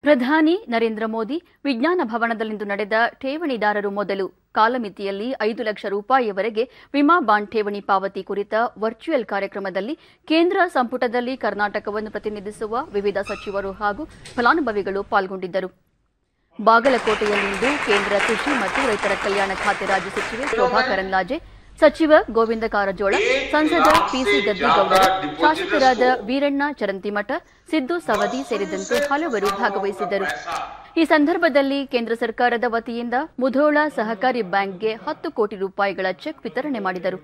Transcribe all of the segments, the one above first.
ಪ್ರಧಾನಿ ನರೇಂದ್ರ ಮೋದಿ ವಿಜ್ಞಾನ ಭವನದಲ್ಲಿಂದು ನಡೆದ ಠೇವಣಿದಾರರು ಮೊದಲು ಕಾಲಮಿತಿಯಲ್ಲಿ ಐದು ಲಕ್ಷ ರೂಪಾಯಿಯವರೆಗೆ ವಿಮಾ ಬಾಂಡ್ ಠೇವಣಿ ಪಾವತಿ ಕುರಿತ ವರ್ಚುವಲ್ ಕಾರ್ಯಕ್ರಮದಲ್ಲಿ ಕೇಂದ್ರ ಸಂಪುಟದಲ್ಲಿ ಕರ್ನಾಟಕವನ್ನು ಪ್ರತಿನಿಧಿಸುವ ವಿವಿಧ ಸಚಿವರು ಹಾಗೂ ಫಲಾನುಭವಿಗಳು ಪಾಲ್ಗೊಂಡಿದ್ದರು ಬಾಗಲಕೋಟೆಯಲ್ಲಿಂದು ಕೇಂದ್ರ ಕೃಷಿ ಮತ್ತು ರೈತರ ಕಲ್ಯಾಣ ಖಾತೆ ರಾಜ್ಯ ಸಚಿವೆ ಶೋಭಾ ಕರಂದ್ಲಾಜೆ ಸಚಿವ ಗೋವಿಂದ ಕಾರಜೋಳ ಸಂಸದ ಪಿಸಿ ಗದ್ದಿಗೌಡರ ಶಾಸಕರಾದ ವೀರಣ್ಣ ಚರಂತಿಮಠ ಸಿದ್ದು ಸವದಿ ಸೇರಿದಂತೆ ಹಲವರು ಭಾಗವಹಿಸಿದ್ದರು ಈ ಸಂದರ್ಭದಲ್ಲಿ ಕೇಂದ್ರ ಸರ್ಕಾರದ ವತಿಯಿಂದ ಮುಧೋಳ ಸಹಕಾರಿ ಬ್ಯಾಂಕ್ಗೆ ಹತ್ತು ಕೋಟಿ ರೂಪಾಯಿಗಳ ಚೆಕ್ ವಿತರಣೆ ಮಾಡಿದರು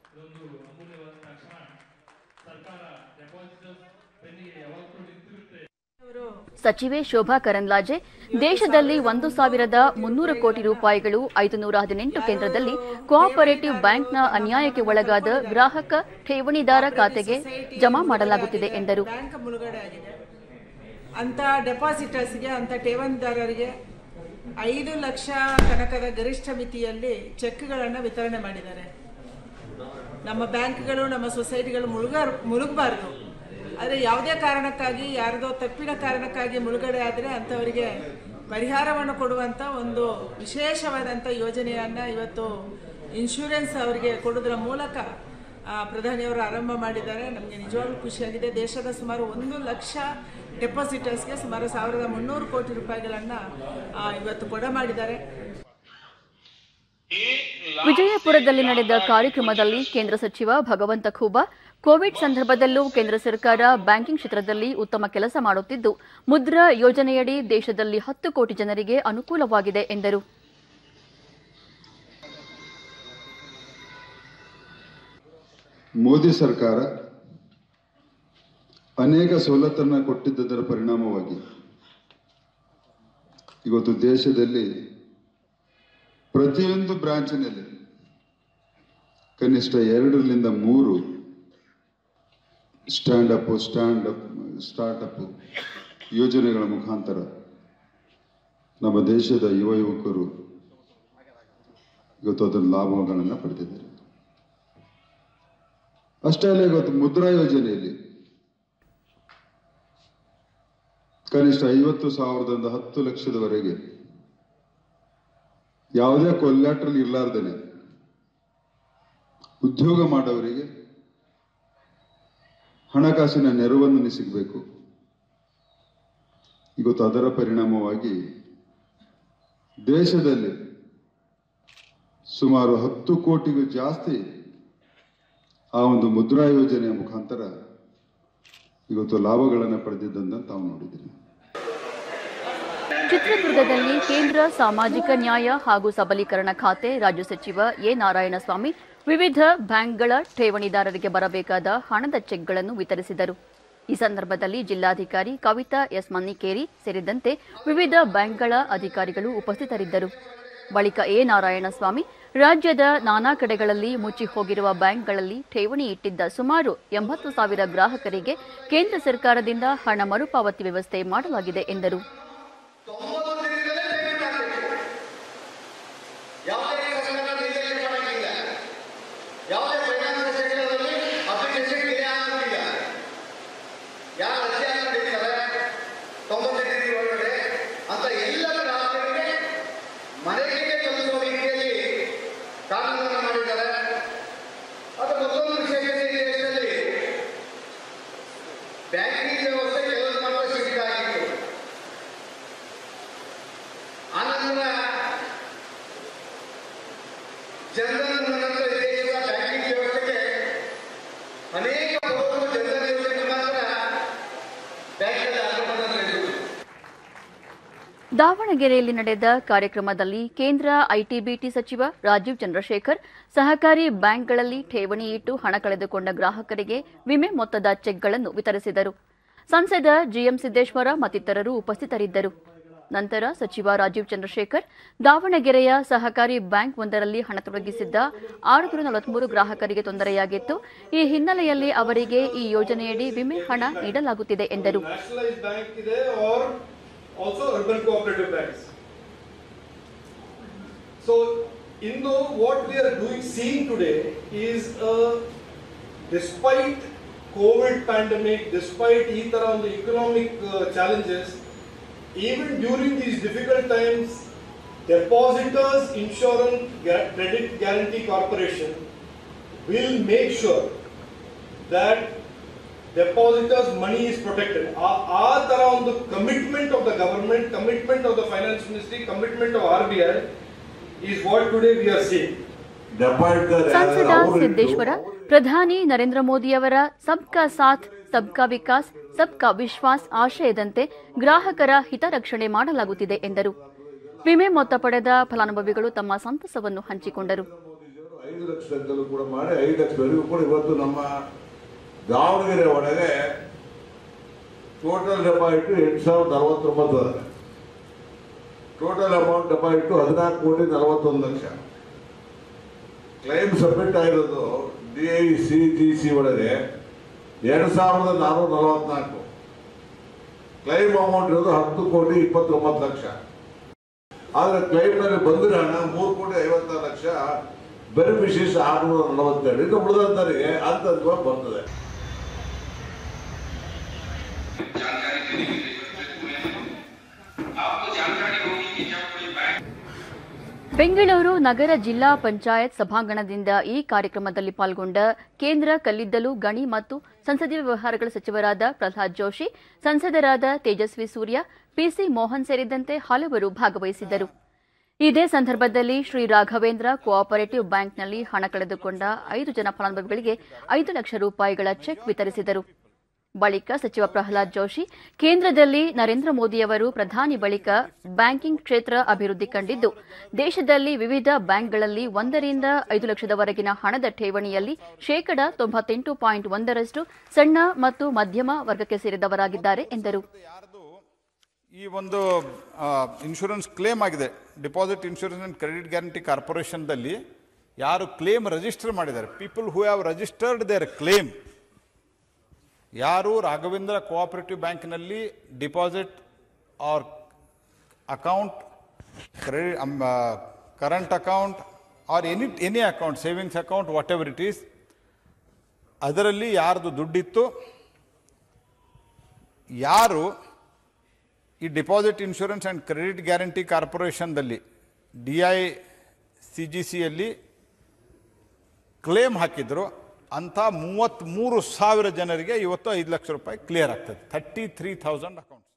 ಸಚಿವೆ ಶೋಭಾ ಕರಂದ್ಲಾಜೆ ದೇಶದಲ್ಲಿ ಒಂದು ಸಾವಿರದ ಮುನ್ನೂರು ಕೋಟಿ ರೂಪಾಯಿಗಳು ಐದುನೂರ ಹದಿನೆಂಟು ಕೇಂದ್ರದಲ್ಲಿ ಕೋಆಪರೇಟಿವ್ ಬ್ಯಾಂಕ್ನ ಅನ್ಯಾಯಕ್ಕೆ ಒಳಗಾದ ಗ್ರಾಹಕ ಠೇವಣಿದಾರ ಖಾತೆಗೆ ಜಮಾ ಮಾಡಲಾಗುತ್ತಿದೆ ಎಂದರು ಬ್ಯಾಂಕ್ ಮುಳುಗಡೆ ಆಗಿದೆ ಅಂತ ಡೆಪಾಸಿಟರ್ಸ್ಗೆ ಅಂತ ಠೇವಣಿದಾರರಿಗೆ ಐದು ಲಕ್ಷ ತನಕದ ಗರಿಷ್ಠ ಮಿತಿಯಲ್ಲಿ ಚೆಕ್ಗಳನ್ನು ವಿತರಣೆ ಮಾಡಿದ್ದಾರೆ ನಮ್ಮ ಬ್ಯಾಂಕ್ಗಳು ನಮ್ಮ ಸೊಸೈಟಿಗಳು ಮುಳುಗ ಮುಳುಗಬಾರ್ದು ಆದರೆ ಯಾವುದೇ ಕಾರಣಕ್ಕಾಗಿ ಯಾರದೋ ತಪ್ಪಿನ ಕಾರಣಕ್ಕಾಗಿ ಮುಳುಗಡೆ ಆದರೆ ಅಂಥವರಿಗೆ ಪರಿಹಾರವನ್ನು ಕೊಡುವಂಥ ಒಂದು ವಿಶೇಷವಾದಂಥ ಯೋಜನೆಯನ್ನು ಇವತ್ತು ಇನ್ಶೂರೆನ್ಸ್ ಅವರಿಗೆ ಕೊಡೋದ್ರ ಮೂಲಕ ಆ, ಪ್ರಧಾನಿಯವರು ಆರಂಭ ಮಾಡಿದ್ದಾರೆ ನಮಗೆ ನಿಜವಾಗ್ಲೂ ಖುಷಿಯಾಗಿದೆ ದೇಶದ ಸುಮಾರು ಒಂದು ಲಕ್ಷ ಡೆಪಾಸಿಟರ್ಸ್ಗೆ ಸುಮಾರು ಸಾವಿರದ ಮುನ್ನೂರು ಕೋಟಿ ರೂಪಾಯಿಗಳನ್ನು ಇವತ್ತು ಕೊಡ ಮಾಡಿದ್ದಾರೆ ವಿಜಯಪುರದಲ್ಲಿ ನಡೆದ ಕಾರ್ಯಕ್ರಮದಲ್ಲಿ ಕೇಂದ್ರ ಸಚಿವ ಭಗವಂತ ಖೂಬಾ ಕೋವಿಡ್ ಸಂದರ್ಭದಲ್ಲೂ ಕೇಂದ್ರ ಸರ್ಕಾರ ಬ್ಯಾಂಕಿಂಗ್ ಕ್ಷೇತ್ರದಲ್ಲಿ ಉತ್ತಮ ಕೆಲಸ ಮಾಡುತ್ತಿದ್ದು ಮುದ್ರಾ ಯೋಜನೆಯಡಿ ದೇಶದಲ್ಲಿ ಹತ್ತು ಕೋಟಿ ಜನರಿಗೆ ಅನುಕೂಲವಾಗಿದೆ ಎಂದರು ಮೋದಿ ಸರ್ಕಾರ ಅನೇಕ ಸವಲತ್ತನ್ನು ಕೊಟ್ಟಿದ್ದರ ಪರಿಣಾಮವಾಗಿ ಇವತ್ತು ದೇಶದಲ್ಲಿ ಪ್ರತಿಯೊಂದು ಬ್ರಾಂಚಿನಲ್ಲಿ ಕನಿಷ್ಠ ಎರಡರಿಂದ ಮೂರು stand up stand up startup ಯೋಜನೆಗಳ ಮುಖಾಂತರ ನಮ್ಮ ದೇಶದ ಯುವ ಯುವಕರು ಇವತ್ತು ಅದರ ಲಾಭಗಳನ್ನು ಪಡೆದಿದ್ದಾರೆ ಅಷ್ಟೇ ಅಲ್ಲ ಇವತ್ತು ಮುದ್ರಾ ಯೋಜನೆಯಲ್ಲಿ ಕನಿಷ್ಠ ಐವತ್ತು ಸಾವಿರದಿಂದ ಹತ್ತು ಲಕ್ಷದವರೆಗೆ ಯಾವುದೇ ಕೊಲ್ಯಾಟ್ರಲ್ ಇರ್ಲಾರ್ದೇನೆ ಉದ್ಯೋಗ ಮಾಡೋವರಿಗೆ ಹಣಕಾಸಿನ ನೆರವನ್ನು ಸಿಗಬೇಕು ಇವತ್ತು ಅದರ ಪರಿಣಾಮವಾಗಿ ದೇಶದಲ್ಲಿ ಸುಮಾರು ಹತ್ತು ಕೋಟಿಗೂ ಜಾಸ್ತಿ ಆ ಒಂದು ಮುದ್ರಾ ಯೋಜನೆಯ ಮುಖಾಂತರ ಇವತ್ತು ಲಾಭಗಳನ್ನು ಪಡೆದಿದ್ದಂತ ತಾವು ನೋಡಿದ್ದೀರಿ ಚಿತ್ರದುರ್ಗದಲ್ಲಿ ಕೇಂದ್ರ ಸಾಮಾಜಿಕ ನ್ಯಾಯ ಹಾಗೂ ಸಬಲೀಕರಣ ಖಾತೆ ರಾಜ್ಯ ಸಚಿವ ಎ ನಾರಾಯಣಸ್ವಾಮಿ ವಿವಿಧ ಬ್ಯಾಂಕ್ಗಳ ಠೇವಣಿದಾರರಿಗೆ ಬರಬೇಕಾದ ಹಣದ ಚೆಕ್ಗಳನ್ನು ವಿತರಿಸಿದರು ಈ ಸಂದರ್ಭದಲ್ಲಿ ಜಿಲ್ಲಾಧಿಕಾರಿ ಕವಿತಾ ಎಸ್ ಮನ್ನಿಕೇರಿ ಸೇರಿದಂತೆ ವಿವಿಧ ಬ್ಯಾಂಕ್ಗಳ ಅಧಿಕಾರಿಗಳು ಉಪಸ್ಥಿತರಿದ್ದರು ಬಳಿಕ ಎ ನಾರಾಯಣಸ್ವಾಮಿ ರಾಜ್ಯದ ನಾನಾ ಕಡೆಗಳಲ್ಲಿ ಮುಚ್ಚಿ ಹೋಗಿರುವ ಬ್ಯಾಂಕ್ಗಳಲ್ಲಿ ಠೇವಣಿ ಇಟ್ಟಿದ್ದ ಸುಮಾರು ಎಂಬತ್ತು ಸಾವಿರ ಗ್ರಾಹಕರಿಗೆ ಕೇಂದ್ರ ಸರ್ಕಾರದಿಂದ ಹಣ ಮರುಪಾವತಿ ವ್ಯವಸ್ಥೆ ಮಾಡಲಾಗಿದೆ ಎಂದರು ಯಾವುದೇ ಕಸ್ಟಮರ್ ನಿರ್ದೇಶನ ಮಾಡಂಗಿಲ್ಲ ಯಾವುದೇ ಫೈನಾನ್ಸ್ ಸೆಕ್ಟರ್ನಲ್ಲಿ ಅಪ್ಲಿಕೇಶನ್ ಡಿಲೇ ಆಗೋದಿಲ್ಲ ಯಾರು ಅರ್ಜಿ ಹಾಕೊಂಡಿರ್ತಾರೆ ತೊಂಬತ್ತೈದು ದಿನ ಒಳಗಡೆ ಅಂತ ಎಲ್ಲ ಗ್ರಾಹಕರಿಗೆ ಮನೆಗೆ ತಲುಪುವ ರೀತಿಯಲ್ಲಿ ಕಾನೂನನ್ನು ಮಾಡಿದ್ದಾರೆ ಅದು ಮತ್ತೊಂದು ವಿಶೇಷತೆ ಈ ದೇಶದಲ್ಲಿ ಬ್ಯಾಂಕಿಂಗ್ ವ್ಯವಸ್ಥೆ ಕೆಲವರು ಮಾತ್ರ ಸಿಕ್ಕಾಗಿತ್ತು ಆನಂತರ ಜನರನ್ನು ನಂತರ ದೇಶದ ಬ್ಯಾಂಕಿಂಗ್ ವ್ಯವಸ್ಥೆಗೆ ಅನೇಕ ಬಡವರು ಜನರ ಯೋಜನೆ ಮಾತ್ರ ಬ್ಯಾಂಕ್ನಲ್ಲಿ ಆಗಮನ ನಡೆಯುವುದು ದಾವಣಗೆರೆಯಲ್ಲಿ ನಡೆದ ಕಾರ್ಯಕ್ರಮದಲ್ಲಿ ಕೇಂದ್ರ ಐಟಿಬಿಟಿ ಸಚಿವ ರಾಜೀವ್ ಚಂದ್ರಶೇಖರ್ ಸಹಕಾರಿ ಬ್ಯಾಂಕ್ಗಳಲ್ಲಿ ಠೇವಣಿ ಇಟ್ಟು ಹಣ ಕಳೆದುಕೊಂಡ ಗ್ರಾಹಕರಿಗೆ ವಿಮೆ ಮೊತ್ತದ ಚೆಕ್ಗಳನ್ನು ವಿತರಿಸಿದರು ಸಂಸದ ಜಿಎಂ ಸಿದ್ದೇಶ್ವರ ಮತ್ತಿತರರು ಉಪಸ್ಥಿತರಿದ್ದರು ನಂತರ ಸಚಿವ ರಾಜೀವ್ ಚಂದ್ರಶೇಖರ್ ದಾವಣಗೆರೆಯ ಸಹಕಾರಿ ಬ್ಯಾಂಕ್ ಒಂದರಲ್ಲಿ ಹಣ ತೊಡಗಿಸಿದ್ದ ಆರುನೂರ ನಲವತ್ಮೂರು ಗ್ರಾಹಕರಿಗೆ ತೊಂದರೆಯಾಗಿತ್ತು ಈ ಹಿನ್ನೆಲೆಯಲ್ಲಿ ಅವರಿಗೆ ಈ ಯೋಜನೆಯಡಿ ವಿಮೆ ಹಣ ನೀಡಲಾಗುತ್ತಿದೆ ಎಂದರು nationalized bank ಇದೆ or also urban cooperative banks. So, in the, what we are doing, seeing today is uh, despite COVID pandemic, despite ಈ ತರ ಒಂದು economic uh, challenges, even during these difficult times, Depositors Insurance Gu- Credit Guarantee Corporation will make sure that depositors' money is protected. ಆ ಆ ತರ ಒಂದು commitment of the government commitment of the finance ministry commitment of R B I is what today we are seeing ಸಂಸದ ಸಿದ್ದೇಶ್ವರ ಪ್ರಧಾನಿ ನರೇಂದ್ರ ಮೋದಿಯವರ ಸಬ್ಕಾ ಸಾಥ್ ಸಬ್ಕಾ ವಿಕಾಸ್ ಸಬ್ಕಾ ವಿಶ್ವಾಸ್ ಆಶಯದಂತೆ ಗ್ರಾಹಕರ ಹಿತರಕ್ಷಣೆ ಮಾಡಲಾಗುತ್ತಿದೆ ಎಂದರು ವಿಮೆ ಮೊತ್ತ ಪಡೆದ ಫಲಾನುಭವಿಗಳು ತಮ್ಮ ಸಂತಸವನ್ನು ಹಂಚಿಕೊಂಡರು ಐದು ಲಕ್ಷದಲ್ಲೂ ಕೂಡ ಮಾಡಿ ಐದು ಲಕ್ಷದವರೆಗೂ ಕೂಡ ಇವತ್ತು ನಮ್ಮ ದಾವಣಗೆರೆ ಒಳಗೆ ಟೋಟಲ್ ಡೆಪಾಸಿಟ್ ಎಂಟು ಸಾವಿರದ ನಲವತ್ತೊಂಬತ್ತು ಅದ ಟೋಟಲ್ ಅಮೌಂಟ್ ಡೆಪಾಸಿಟ್ ಹದಿನಾಲ್ಕು ಕೋಟಿ ನಲವತ್ತೊಂದು ಲಕ್ಷ ಕ್ಲೈಮ್ ಸಬ್ಮಿಟ್ ಆಗಿರೋದು D I C G C ಒಳಗೆ ಎರಡು ಸಾವಿರದ ನಾನ್ನೂರ ನಲವತ್ನಾಲ್ಕು ಕ್ಲೈಮ್ ಅಮೌಂಟ್ ಇರೋದು ಹತ್ತು ಕೋಟಿ ಇಪ್ಪತ್ತೊಂಬತ್ತು ಲಕ್ಷ ಆದ್ರೆ ಕ್ಲೈಮ್ ನಲ್ಲಿ ಬಂದಿರೋ ಹಣ ಮೂರು ಕೋಟಿ ಐವತ್ತಾರು ಲಕ್ಷ ಬೆನಿಫಿಷರೀಸ್ ಆರುನೂರ ನಲವತ್ತೆರಡು ಇನ್ನು ಉಳಿದಂತರಿಗೆ ಹಂತವಾಗಿ ಬರ್ತದೆ जानकारी देने के लिए एकत्रित हुए हैं आपको जानकारी होगी कि जब कोई बैंक ಬೆಂಗಳೂರು ನಗರ ಜಿಲ್ಲಾ ಪಂಚಾಯತ್ ಸಭಾಂಗಣದಿಂದ ಈ ಕಾರ್ಯಕ್ರಮದಲ್ಲಿ ಪಾಲ್ಗೊಂಡ ಕೇಂದ್ರ ಕಲ್ಲಿದ್ದಲು ಗಣಿ ಮತ್ತು ಸಂಸದೀಯ ವ್ಯವಹಾರಗಳ ಸಚಿವರಾದ ಪ್ರಹ್ಲಾದ್ ಜೋಶಿ ಸಂಸದರಾದ ತೇಜಸ್ವಿ ಸೂರ್ಯ ಪಿಸಿ ಮೋಹನ್ ಸೇರಿದಂತೆ ಹಲವರು ಭಾಗವಹಿಸಿದ್ದರು ಇದೇ ಸಂದರ್ಭದಲ್ಲಿ ಶ್ರೀ ರಾಘವೇಂದ್ರ ಕೋಆಪರೇಟಿವ್ ಬ್ಯಾಂಕ್ನಲ್ಲಿ ಹಣ ಕಳೆದುಕೊಂಡ ಐದು ಜನ ಫಲಾನುಭವಿಗಳಿಗೆ ಐದು ಲಕ್ಷ ರೂಪಾಯಿಗಳ ಚೆಕ್ ವಿತರಿಸಿದರು ಬಳಿಕ ಸಚಿವ ಪ್ರಹ್ಲಾದ್ ಜೋಶಿ ಕೇಂದ್ರದಲ್ಲಿ ನರೇಂದ್ರ ಮೋದಿಯವರು ಪ್ರಧಾನಿ ಬಳಿಕ ಬ್ಯಾಂಕಿಂಗ್ ಕ್ಷೇತ್ರ ಅಭಿವೃದ್ಧಿ ಕಂಡಿದ್ದು ದೇಶದಲ್ಲಿ ವಿವಿಧ ಬ್ಯಾಂಕ್ಗಳಲ್ಲಿ ಒಂದರಿಂದ ಐದು ಲಕ್ಷದವರೆಗಿನ ಹಣದ ಠೇವಣಿಯಲ್ಲಿ ಶೇಕಡ ತೊಂಬತ್ತೆಂಟು ಪಾಯಿಂಟ್ ಒಂದರಷ್ಟು ಸಣ್ಣ ಮತ್ತು ಮಧ್ಯಮ ವರ್ಗಕ್ಕೆ ಸೇರಿದವರಾಗಿದ್ದಾರೆ ಎಂದರು ಯಾರ್ದು ಈ ಒಂದು ಇನ್ಶೂರೆನ್ಸ್ ಕ್ಲೇಮ್ ಆಗಿದೆ deposit insurance and credit guarantee ಕಾರ್ಪೊರೇಷನ್ದಲ್ಲಿ ಯಾರು ಕ್ಲೇಮ್ ರಿಜಿಸ್ಟರ್ ಮಾಡಿದ್ದಾರೆ people who have registered their claim ಯಾರು ರಾಘವೇಂದ್ರ ಕೋಆಪರೇಟಿವ್ ಬ್ಯಾಂಕ್ನಲ್ಲಿ deposit or account credit current account or any any account savings account whatever it is ಅದರಲ್ಲಿ ಯಾರ್ದು ದುಡ್ಡಿತ್ತು ಯಾರು ಈ deposit insurance and credit guarantee ಕಾರ್ಪೊರೇಷನ್ದಲ್ಲಿ ಡಿ ಐ ಸಿ ಜಿ ಸಿಯಲ್ಲಿ claim ಹಾಕಿದ್ರು ಅಂಥ ಮೂವತ್ತ್ಮೂರು ಸಾವಿರ ಜನರಿಗೆ ಇವತ್ತು ಐದು ಲಕ್ಷ ರೂಪಾಯಿ ಕ್ಲಿಯರ್ ಆಗ್ತದೆ ಥರ್ಟಿ ತ್ರೀ ಥೌಸಂಡ್ ಅಕೌಂಟ್ಸ್